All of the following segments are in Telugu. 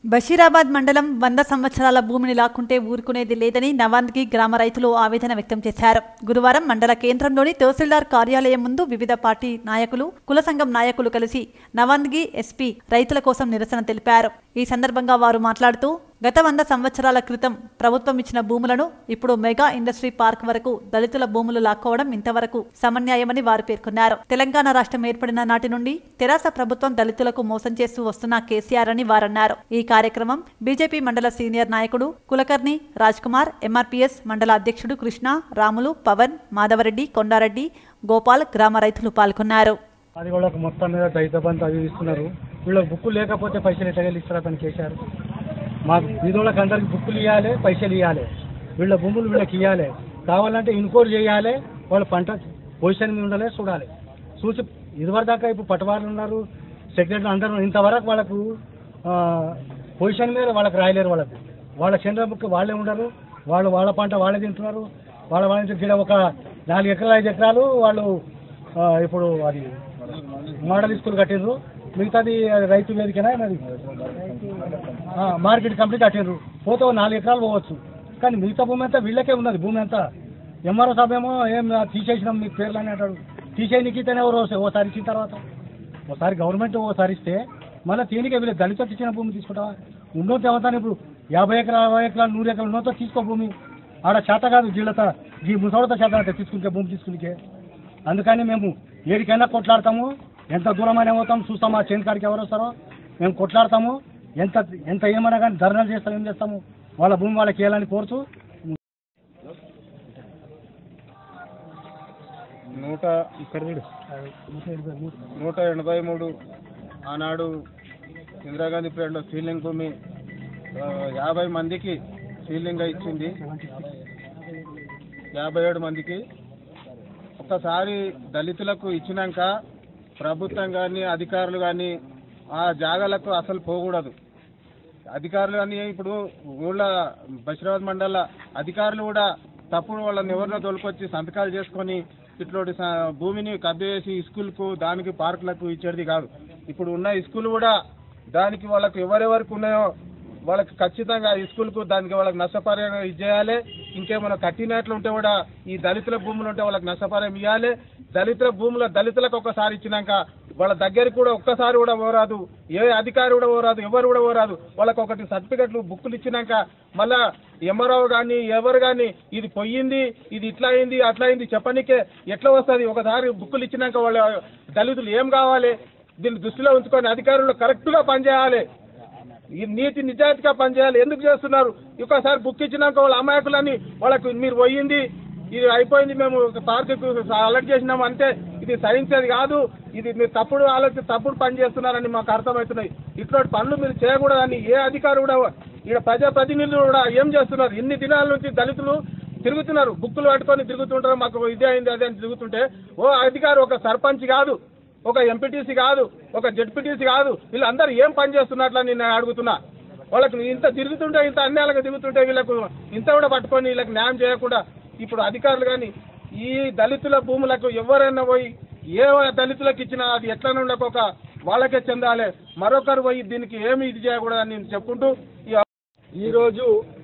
బషీరాబాద్ మండలం వంద సంవత్సరాల భూమిని లాక్కుంటే ఊరుకునేది లేదని నవాంద్గి గ్రామ రైతులు ఆవేదన వ్యక్తం చేశారు గురువారం మండల కేంద్రంలోని తహసీల్దార్ కార్యాలయం ముందు వివిధ పార్టీ నాయకులు కుల సంఘం నాయకులు కలిసి నవాంద్గి ఎస్పీ రైతుల కోసం నిరసన తెలిపారు ఈ సందర్భంగా వారు మాట్లాడుతూ గత వంద సంవత్సరాల క్రితం ప్రభుత్వం ఇచ్చిన భూములను ఇప్పుడు మెగా ఇండస్ట్రీ పార్క్ వరకు దళితుల భూములు లాక్కోవడం ఇంతవరకు సమన్యాయమని వారు పేర్కొన్నారు తెలంగాణ రాష్ట్రం ఏర్పడిన నాటి నుండి తెరాస ప్రభుత్వం దళితులకు మోసం చేస్తూ వస్తున్న కేసీఆర్ అని వారన్నారు ఈ కార్యక్రమం బీజేపీ మండల సీనియర్ నాయకుడు కులకర్ణి రాజ్ కుమార్ ఎంఆర్పీఎస్ మండల అధ్యక్షుడు కృష్ణ రాములు పవన్ మాధవరెడ్డి కొండారెడ్డి గోపాల్ గ్రామ రైతులు పాల్గొన్నారు అది వాళ్ళకి మొత్తం మీద దళిత బంధు అవి ఇస్తున్నారు వీళ్ళకి బుక్కులు లేకపోతే పైసలు ఎట్లా ఇస్తారు అతను కేసీఆర్ మాకు బీదోళ్ళకి అందరికి బుక్కులు ఇవ్వాలి పైసలు ఇవ్వాలి వీళ్ళ భూములు వీళ్ళకి ఇవ్వాలి కావాలంటే ఇన్కోర్ చేయాలి వాళ్ళ పంట పొజిషన్ మీద ఉండాలి చూడాలి చూసి ఇదివరకు దాకా ఇప్పుడు పట్టవాళ్ళు ఉన్నారు సెక్రటరీ అందరూ ఇంతవరకు వాళ్ళకు ఆ, పొజిషన్ మీద వాళ్ళకి రాయలేరు వాళ్ళకు వాళ్ళ చంద్ర బుక్ వాళ్ళే ఉండరు వాళ్ళు వాళ్ళ పంట వాళ్ళే తింటున్నారు వాళ్ళ వాళ్ళ దగ్గర ఒక నాలుగు ఎకరాలు ఐదు ఎకరాలు వాళ్ళు ఆ, ఇప్పుడు అది మోడల్ స్కూల్ కట్టిండ్రు మిగతాది అది రైతు వేదికనా అది ఆ, మార్కెట్ కంప్లీట్ కట్టిండ్రు పోతే ఓ నాలుగు ఎకరాలు పోవచ్చు కానీ మిగతా భూమి అంతా వీళ్ళకే ఉన్నది భూమి అంతా ఎంఆర్ఓ సాబ్ ఏమో ఏం ఆ, తీసేసినాం మీకు పేర్లు అని అంటాడు తీసేయనికి ఇతనే ఎవరు వస్తే ఓసారి ఇచ్చిన తర్వాత ఒకసారి గవర్నమెంట్ ఓసారి ఇస్తే మళ్ళీ తీనికే వీళ్ళు దళితులకు ఇచ్చిన భూమి తీసుకుంటావా ఉన్నోతో ఏమవుతాను ఇప్పుడు యాభై ఎకరాలు అరవై ఎకరాలు నూరు ఎకరాలు ఉన్నోతో తీసుకో భూమి ఆడ చేత కాదు వీళ్ళతో ఈ ముసలితో చేత అయితే తీసుకుంటే భూమి తీసుకునికే అందుకని మేము ఏడికైనా కొట్లాడతాము ఎంత దూరమైనా పోతాం చూస్తాం ఆ చేను కాడికి ఎవరు వస్తారో మేము కొట్లాడతాము ఎంత ఎంత ఏమన్నా కానీ ధర్నాలు చేస్తాం ఏం చేస్తాము వాళ్ళ భూమి వాళ్ళకి ఇవ్వాలని కోరుతూ నూట ఇక్కడ నూట ఎనభై మూడు ఆనాడు ఇందిరాగాంధీ పీరియడ్లో సీలింగ్ భూమి ఆ, యాభై మందికి సీలింగ్గా ఇచ్చింది యాభై ఏడు మందికి ఒక్కసారి దళితులకు ఇచ్చినాక ప్రభుత్వం కానీ అధికారులు కానీ ఆ జాగాలకు అసలు పోకూడదు అధికారులు కానీ ఇప్పుడు ఊళ్ళ బషీరాబాద్ మండల అధికారులు కూడా తప్పుడు వాళ్ళని ఎవరినో తోలుకొచ్చి సంతకాలు చేసుకొని ఇట్లాంటి స- భూమిని కబ్బేసి స్కూల్కు దానికి పార్కులకు ఇచ్చేది కాదు ఇప్పుడు ఉన్న స్కూల్ కూడా దానికి వాళ్ళకు ఎవరెవరికి ఉన్నాయో వాళ్ళకి ఖచ్చితంగా ఈ స్కూల్కు దానికి వాళ్ళకి నష్టపరిహారం ఇచ్చేయాలి ఇంకేమైనా కట్టినట్లు ఉంటే కూడా ఈ దళితుల భూములు ఉంటే వాళ్ళకి నష్టపరిహారం ఇవ్వాలి దళితుల భూముల దళితులకు ఒక్కసారి ఇచ్చినాక వాళ్ళ దగ్గరికి కూడా ఒక్కసారి కూడా పోరాదు ఏ అధికారి కూడా పోరాదు ఎవరు కూడా పోరాదు వాళ్ళకి ఒకటి సర్టిఫికెట్లు బుక్కులు ఇచ్చినాక మళ్ళా ఎంఆర్ఓ కానీ ఎవరు కానీ ఇది పొయ్యింది ఇది ఇట్లా అయింది అట్లా అయింది చెప్పనికే ఎట్లా వస్తుంది ఒకసారి బుక్కులు ఇచ్చినాక వాళ్ళ దళితులు ఏం కావాలి దీన్ని దృష్టిలో ఉంచుకొని అధికారులు కరెక్ట్గా పనిచేయాలి ఈ నీతి నిజాయితీగా పనిచేయాలి ఎందుకు చేస్తున్నారు ఒకసారి బుక్ ఇచ్చినాక వాళ్ళ అమాయకులని వాళ్ళకు మీరు పోయింది ఇది అయిపోయింది మేము పార్కు అలర్ట్ చేసినాము అంటే ఇది సహించేది కాదు ఇది మీరు తప్పుడు ఆలోచన తప్పుడు పని చేస్తున్నారని మాకు అర్థమవుతున్నాయి ఇట్లాంటి పనులు మీరు చేయకూడదని ఏ అధికారి కూడా ఇక్కడ ప్రజాప్రతినిధులు కూడా ఏం చేస్తున్నారు ఇన్ని దినాల నుంచి దళితులు తిరుగుతున్నారు బుక్కులు పట్టుకొని తిరుగుతుంటారు మాకు ఇదే అయింది అదే అని తిరుగుతుంటే ఓ అధికారి ఒక సర్పంచ్ కాదు ఒక ఎంపీటీసీ కాదు ఒక జెడ్పీటీసీ కాదు వీళ్ళందరూ ఏం పని చేస్తున్నట్లని నేను అడుగుతున్నా వాళ్ళకి ఇంత తిరుగుతుంటే ఇంత అన్యాయాలుగా తిరుగుతుంటే వీళ్ళకు ఇంత కూడా పట్టుకొని వీళ్ళకి న్యాయం చేయకుండా ఇప్పుడు అధికారులు కానీ ఈ దళితుల భూములకు ఎవరైనా పోయి ఏ దళితులకు ఇచ్చినా అది ఎట్లా ఉండకపోక వాళ్ళకే చెందాలి మరొకరు పోయి దీనికి ఏమి ఇది చేయకూడదని నేను చెప్పుకుంటూ ఈ ఈరోజు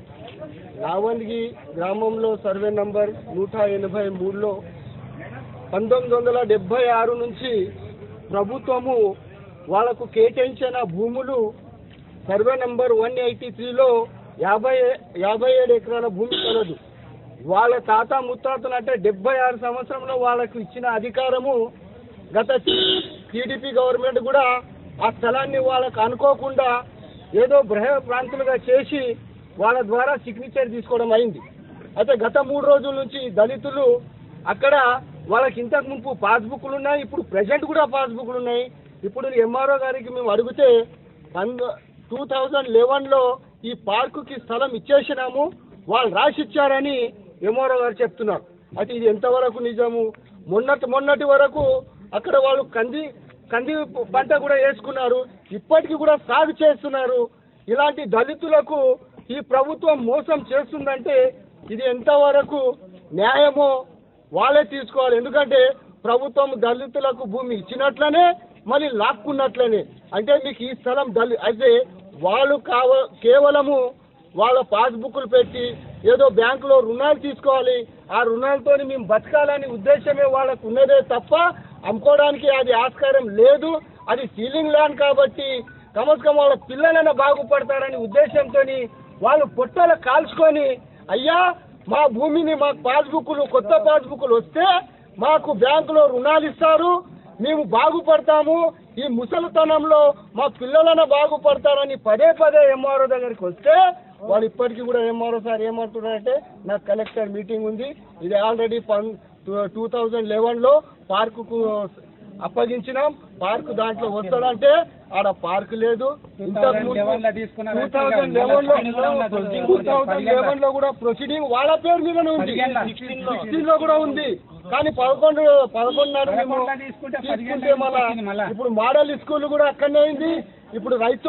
రావంగి గ్రామంలో సర్వే నంబర్ నూట ఎనభై మూడులో పంతొమ్మిది వందల డెబ్బై ఆరు నుంచి ప్రభుత్వము వాళ్లకు కేటాయించిన భూములు సర్వే నంబర్ వన్ ఎయిటీ త్రీలో యాభై యాభై ఏడు ఎకరాల భూమి కలదు వాళ్ళ తాత ముత్తాతలు అంటే డెబ్బై ఆరు సంవత్సరంలో వాళ్ళకు ఇచ్చిన అధికారము గత టీడీపీ గవర్నమెంట్ కూడా ఆ స్థలాన్ని వాళ్ళకు అనుకోకుండా ఏదో బృహ ప్రాంతాలుగా చేసి వాళ్ళ ద్వారా సిగ్నేచర్ తీసుకోవడం అయింది అయితే గత మూడు రోజుల నుంచి దళితులు అక్కడ వాళ్ళకి ఇంతకు మునుపు పాస్బుక్లు ఉన్నాయి ఇప్పుడు ప్రజెంట్ కూడా పాస్బుక్లు ఉన్నాయి ఇప్పుడు ఎంఆర్ఓ గారికి మేము అడిగితే పంద టూ థౌజండ్ లెవెన్లో ఈ పార్కుకి స్థలం ఇచ్చేసినాము వాళ్ళు రాసి ఇచ్చారని ఎంఆర్ఓ గారు చెప్తున్నారు అయితే ఇది ఎంతవరకు నిజము మొన్నటి మొన్నటి వరకు అక్కడ వాళ్ళు కంది కంది పంట కూడా వేసుకున్నారు ఇప్పటికీ కూడా సాగు చేస్తున్నారు ఇలాంటి దళితులకు ఈ ప్రభుత్వం మోసం చేస్తుందంటే ఇది ఎంతవరకు న్యాయమో వాళ్ళే తీసుకోవాలి ఎందుకంటే ప్రభుత్వం దళితులకు భూమి ఇచ్చినట్లనే మళ్ళీ లాక్కున్నట్లనే అంటే మీకు ఈ స్థలం దళి అయితే వాళ్ళు కావ కేవలము వాళ్ళ పాస్బుక్లు పెట్టి ఏదో బ్యాంకులో రుణాలు తీసుకోవాలి ఆ రుణాలతో మేము బతకాలని ఉద్దేశమే వాళ్ళకు ఉన్నదే తప్ప అమ్ముకోవడానికి అది ఆస్కారం లేదు అది సీలింగ్ ల్యాండ్ కాబట్టి కమస్కం వాళ్ళ పిల్లలైనా బాగుపడతారని ఉద్దేశంతో వాళ్ళు పొట్టలు కాల్చుకొని అయ్యా మా భూమిని మాకు పాస్బుక్లు కొత్త పాస్బుక్లు వస్తే మాకు బ్యాంకులో రుణాలు ఇస్తారు మేము బాగుపడతాము ఈ ముసలితనంలో మా పిల్లలన బాగుపడతారని పదే పదే ఎంఆర్ఓ దగ్గరికి వస్తే వాళ్ళు ఇప్పటికీ కూడా ఎంఆర్ఓ సార్ ఏమంటున్నారంటే నాకు కలెక్టర్ మీటింగ్ ఉంది ఇది ఆల్రెడీ పన్ టూ థౌజండ్ లెవెన్లో పార్కుకు అప్పగించినాం పార్క్ దాంట్లో వస్తాడంటే ఆడ పార్క్ లేదు టూ థౌజండ్ లెవెన్ లో టూ థౌజండ్ లెవెన్ లో కూడా ప్రొసీడింగ్ వాళ్ళ పేరు మీదనే ఉంది సిక్స్టీన్ లో కూడా ఉంది కానీ పదకొండు పదకొండు నాడు మేము తీసుకుంటే మళ్ళా ఇప్పుడు మోడల్ స్కూల్ కూడా అక్కడనే అయింది ఇప్పుడు రైతు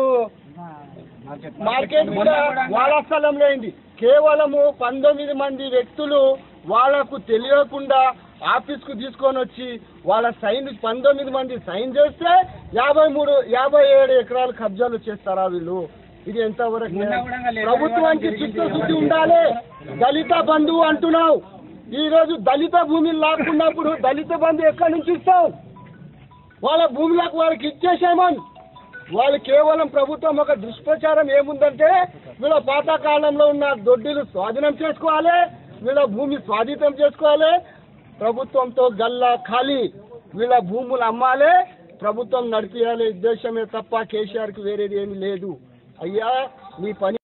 మార్కెట్ కూడా వాళ్ళ స్థలంలో అయింది కేవలము పంతొమ్మిది మంది వ్యక్తులు వాళ్ళకు తెలియకుండా ఆఫీస్ కు తీసుకొని వచ్చి వాళ్ళ సైన్ పంతొమ్మిది మంది సైన్ చేస్తే యాభై మూడు యాభై ఏడు ఎకరాలు కబ్జాలు చేస్తారా వీళ్ళు ఇది ఎంతవరకు న్యాయం? ప్రభుత్వానికి చిత్తశుద్ధి ఉండాలి దళిత బంధువు అంటున్నావు ఈ రోజు దళిత భూమిని లాక్కున్నప్పుడు దళిత బంధు ఎక్కడి నుంచి ఇస్తావు వాళ్ళ భూములకు వాళ్ళకి ఇచ్చేసేమని వాళ్ళు కేవలం ప్రభుత్వం ఒక దుష్ప్రచారం ఏముందంటే వీళ్ళ పాతకాలంలో ఉన్న దొడ్డిలు స్వాధీనం చేసుకోవాలి వీళ్ళ భూమి స్వాధీనం చేసుకోవాలి ప్రభుత్వంతో గల్లా ఖాళీ వీళ్ళ భూములు అమ్మాలి ప్రభుత్వం నడిపియాలి ఉద్దేశమే తప్ప కేసీఆర్కి వేరేది ఏమీ లేదు అయ్యా మీ పని